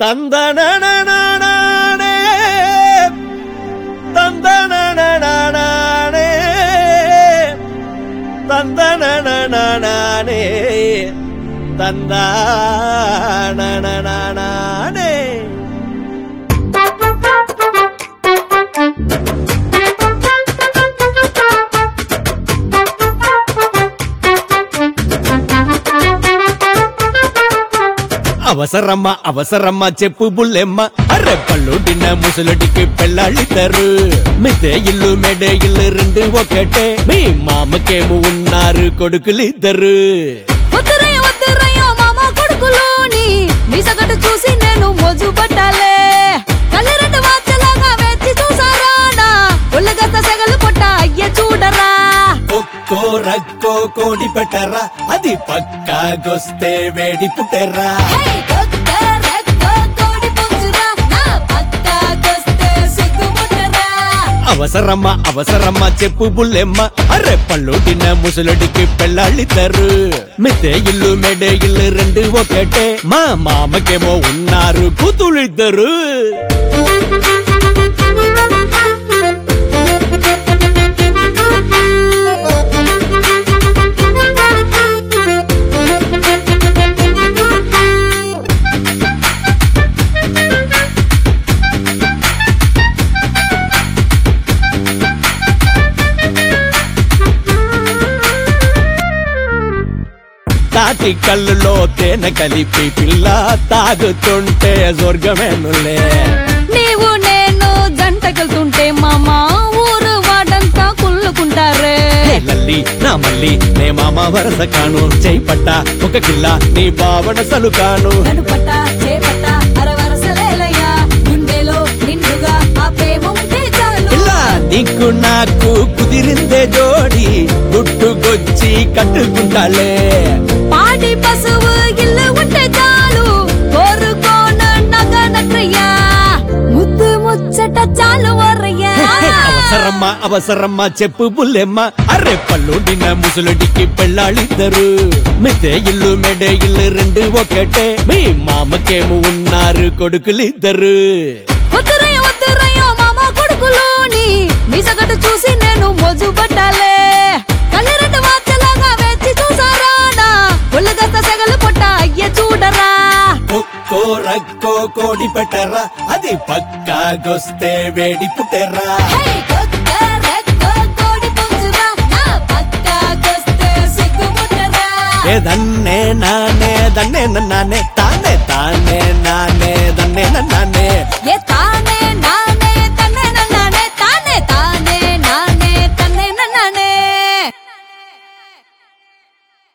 తందనననననే తందనననననే తందనననననే తందనననననే అవసరమ్మ అవసరమ్మ చెప్పు బుల్లెమ్మ అర్రె పళ్ళుడిన ముసలుడికి పెళ్ళాళ్ళిద్దరు మిదే ఇల్లు మెడే ఇల్లు రెండు ఒకటే మీ మామకేమో ఉన్నారు కొడుకులిద్దరు వద్దురయ్య వద్దురయ్య మామ కొడుకులోని మీ సగటు చూసి నేను మోజు పట్టాలే కళ్ళి రెండు వాచలాగా వెచ్చి చూసారా నా ఒళ్ళగత్త సెగలు పొట్ట అయ్య చూడరా ఒక్కో రక్కో కోడి పెట్టరా అది పక్కాగొస్తే వేడి పుట్టరా హే, కొత్త రెక్క కోడి పుంజురా, నా పక్కాకొస్తే సిగ్గుముట్టరా. అవసరమ్మ అవసరమ్మ చెప్పు బుల్లెమ్మ అర్రె పళ్ళుడిన ముసలుడికి పెళ్ళాళ్ళిద్దరు మిదే ఇల్లు మెడే ఇల్లు రెండు ఒకటే మా మామకేమో ఉన్నారు కూతుళ్ళిద్దరు తాటి కళ్ళులో తేనె కలిపి పిల్ల తాగుతుంటే స్వర్గమేనులే నీవు నేను జంటకెళ్తుంటే మామ ఊరు వాడంతా కుళ్ళుకుంటారే ఏ లల్లి నా మల్లి నే మామ వరస కాను చేపట్ట ఒక కిల్ల నీ బావన సలుకాను కనుపట్ట చేపట్ట అరవరసలేలయ్యా గుండెలో నిండుగా ఆ ప్రేమ ఉంటే చాలు పిల్ల నీకు నాకు కుదిరిందే జోడి గుట్టుకొచ్చి కట్టుకుంటాలే పాడి పశువు ఇల్లు ఉంటే చాలు కోరుకోన నగ నట్రయ్యా ముద్దు ముచ్చట చాలు వరయ్యా అవసరమ్మ అవసరమ్మ చెప్పు బుల్లెమ్మ అర్రె పళ్ళుడిన ముసలుడికి పెళ్ళాళ్ళిద్దరు మిదే ఇల్లు మెడే ఇల్లు రెండు ఒకటే మీ మామకేమో ఉన్నారు కొడుకులిద్దరు వద్దురయ్య వద్దురయ్య మామ కొడుకులోని మీ సగటు చూసి నేను మోజు పట్టాలే కళ్ళి రెండు వాచలాగా వెచ్చి చూసారా నా ఒళ్ళగత్త సెగలు పొట్ట అయ్య చూడరా ఒక్కో రక్కో కోడి పెట్టరా అది పక్కాగొస్తే వేడి పుట్టరా హే, కొత్త రెక్క కోడి పుంజురా, నా పక్కాకొస్తే సిగ్గుముట్టరా. ఏ దన్నే నానే దన్నే నానే తానే తానే నానే